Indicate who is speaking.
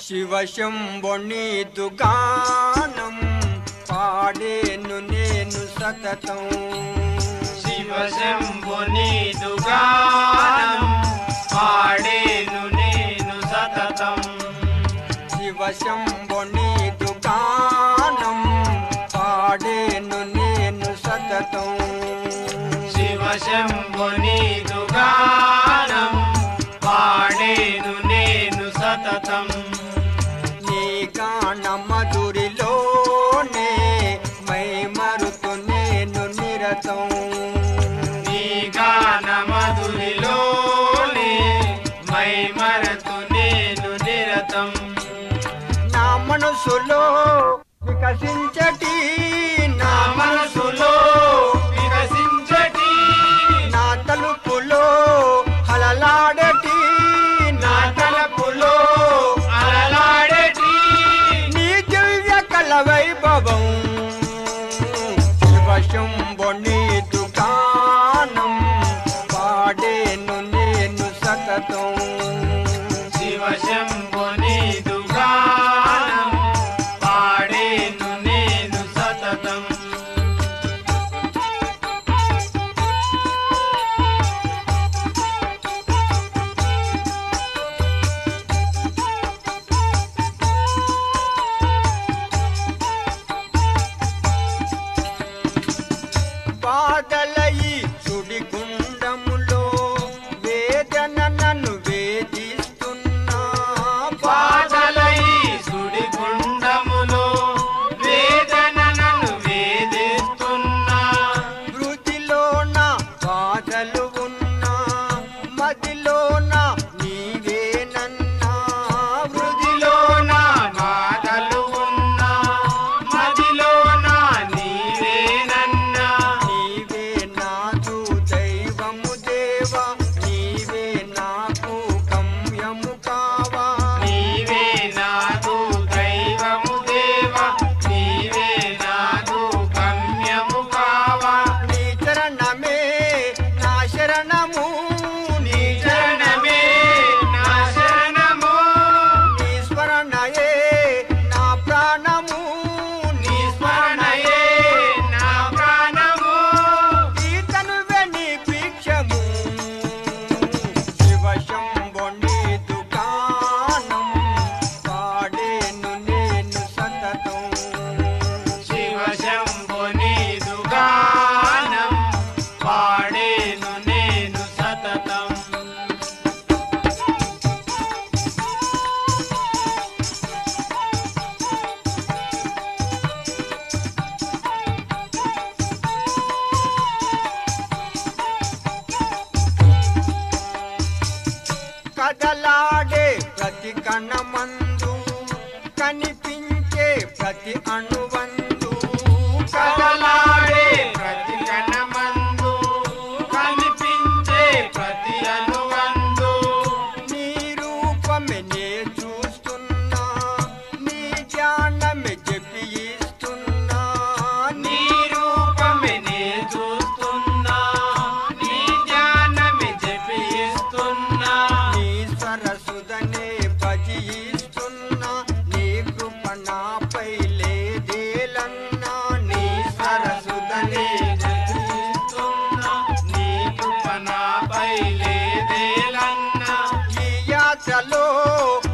Speaker 1: శివశంభుని దుగానం పాడేను నేను సతతం
Speaker 2: శివశంభుని దుగానం పాడేను నేను సతతం
Speaker 1: శివశంభుని దుగానం పాడేను నేను సతతం
Speaker 2: శివశంభుని దుగానం పాడేను నేను సతతం
Speaker 1: నీ గాన మధురిలోనే మై మరుతు నేను నిరతం
Speaker 2: నీ గాన మధురిలోనే మై మరతు నేను నిరతం
Speaker 1: నా మనసులో వికసించటి నా
Speaker 2: నా మనసులో వికసించటి
Speaker 1: నా తలుపులో హలలాడటి
Speaker 2: నా తలపులో అలలాడటి
Speaker 1: నీ దివ్య కళ వైభవం శివశంభుని దుకాణం పాడేను నేను సతతం
Speaker 2: శివశంభుని దుగానం పాడేను నేను సతతం
Speaker 1: బాధలయి సుడి గుండములో వేదన నన్ను వేధిస్తున్నా
Speaker 2: బాధలై సుడి గుండములో వేదన నన్ను వేధిస్తున్నా
Speaker 1: వృతిలోన బాధలు ఉన్నా మదిలోన నీవేనన్నా
Speaker 2: వృదిలో నా బాధలు ఉన్నా మదిలో నా నీవేనన్నా
Speaker 1: నీవే నాకు దైవము దేవా నీవే నాకు గమ్యము కావా
Speaker 2: నీవే నాదు దైవము దేవా నీవే నాదు గమ్యము కావా
Speaker 1: నీ చరణమే నా శరణము
Speaker 2: నీ చరణమే నా శరణము
Speaker 1: నీ స్మరణయే నా ప్రాణము
Speaker 2: నీ స్మరణయే నా ప్రాణము
Speaker 1: ఈ తనువే నీ భిక్షము శివశంభుని దుకాణం పాడేను నేను సతతం
Speaker 2: శివశంభుని దుగానం పాడేను నేను సతతం
Speaker 1: కదలాడే ప్రతి కణమందు కనిపించే ప్రతి అణువందు
Speaker 2: కదలాడే ప్రతి కణమందు కనిపించే ప్రతి అనువందు
Speaker 1: నీ రూపమే నే చూస్తున్నా నీ ధ్యానమే జపిస్తున్నా
Speaker 2: నీ రూపమే నే చూస్తున్నా నీ ధ్యానమే జపిస్తున్నా
Speaker 1: నీ సరసుదనే భజిస్తున్నా నీ కృప నాపై లేదేలన్నా నీ సరసుదనే
Speaker 2: జపిస్తున్నా నీ కృప నాపై లేదేలన్నా
Speaker 1: ఈ యాత్రలో